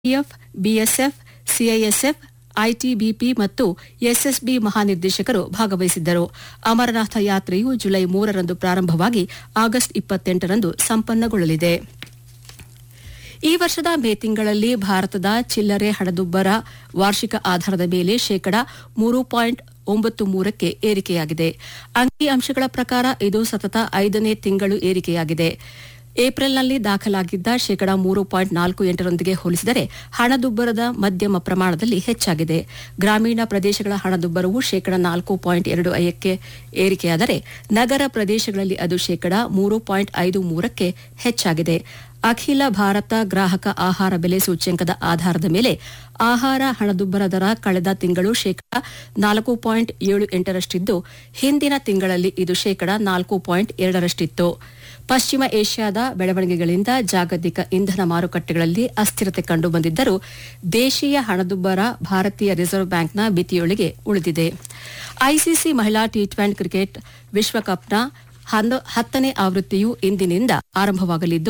CF BSF CISF ITBP ಮತ್ತು SSB ಮಹಾನಿರ್ದೇಶಕರು ಭಾಗವಹಿಸಿದ್ದರು ಅಮರನಾಥ ಯಾತ್ರೆಯು ಜುಲೈ ಮೂರರಂದು ಪ್ರಾರಂಭವಾಗಿ ಆಗಸ್ಟ್ ಇಪ್ಪತ್ತೆಂಟರಂದು ಸಂಪನ್ನಗೊಳ್ಳಲಿದೆ ಈ ವರ್ಷದ ಮೇ ತಿಂಗಳಲ್ಲಿ ಭಾರತದ ಚಿಲ್ಲರೆ ಹಣದುಬ್ಬರ ವಾರ್ಷಿಕ ಆಧಾರದ ಮೇಲೆ ಶೇಕಡ ಮೂರು ಪಾಯಿಂಟ್ ಒಂಬತ್ತು ಮೂರಕ್ಕೆ ಏರಿಕೆಯಾಗಿದೆ ಅಂಕಿ ಅಂಶಗಳ ಪ್ರಕಾರ ಇದು ಸತತ ಐದನೇ ತಿಂಗಳು ಏರಿಕೆಯಾಗಿದೆ ಏಪ್ರಿಲ್ನಲ್ಲಿ ದಾಖಲಾಗಿದ್ದ ಶೇಕಡ ಮೂರು ಪಾಯಿಂಟ್ ನಾಲ್ಕು ಎಂಟರೊಂದಿಗೆ ಹೋಲಿಸಿದರೆ ಹಣದುಬ್ಬರದ ಮಧ್ಯಮ ಪ್ರಮಾಣದಲ್ಲಿ ಹೆಚ್ಚಾಗಿದೆ ಗ್ರಾಮೀಣ ಪ್ರದೇಶಗಳ ಹಣದುಬ್ಬರವು ಶೇಕಡ ನಾಲ್ಕು ಪಾಯಿಂಟ್ ಎರಡು ಐದಕ್ಕೆ ಏರಿಕೆಯಾದರೆ ನಗರ ಪ್ರದೇಶಗಳಲ್ಲಿ ಅದು ಶೇಕಡ ಮೂರು ಪಾಯಿಂಟ್ ಐದು ಮೂರಕ್ಕೆ ಹೆಚ್ಚಾಗಿದೆ ಅಖಿಲ ಭಾರತ ಗ್ರಾಹಕ ಆಹಾರ ಬೆಲೆ ಸೂಚ್ಯಂಕದ ಆಧಾರದ ಮೇಲೆ ಆಹಾರ ಹಣದುಬ್ಬರ ದರ ಕಳೆದ ತಿಂಗಳು ಶೇಕಡ ನಾಲ್ಕು ಪಾಯಿಂಟ್ ಏಳು ಎಂಟರಷ್ಟಿದ್ದು ಹಿಂದಿನ ತಿಂಗಳಲ್ಲಿ ಇದು ಶೇಕಡ ನಾಲ್ಕು ಪಾಯಿಂಟ್ ಎರಡರಷ್ಟಿತ್ತು ಪಶ್ಚಿಮ ಏಷ್ಯಾದ ಬೆಳವಣಿಗೆಗಳಿಂದ ಜಾಗತಿಕ ಇಂಧನ ಮಾರುಕಟ್ಟೆಗಳಲ್ಲಿ ಅಸ್ಥಿರತೆ ಕಂಡುಬಂದಿದ್ದರೂ ದೇಶೀಯ ಹಣದುಬ್ಬರ ಭಾರತೀಯ ರಿಸರ್ವ್ ಬ್ಯಾಂಕ್ನ ಮಿತಿಯೊಳಗೆ ಉಳಿದಿದೆ ಐಸಿಸಿ ಮಹಿಳಾ ಟಿ ಟ್ವೆಂಟಿ ಕ್ರಿಕೆಟ್ ವಿಶ್ವಕಪ್ನ ಹತ್ತನೇ ಆವೃತ್ತಿಯು ಇಂದಿನಿಂದ ಆರಂಭವಾಗಲಿದ್ದು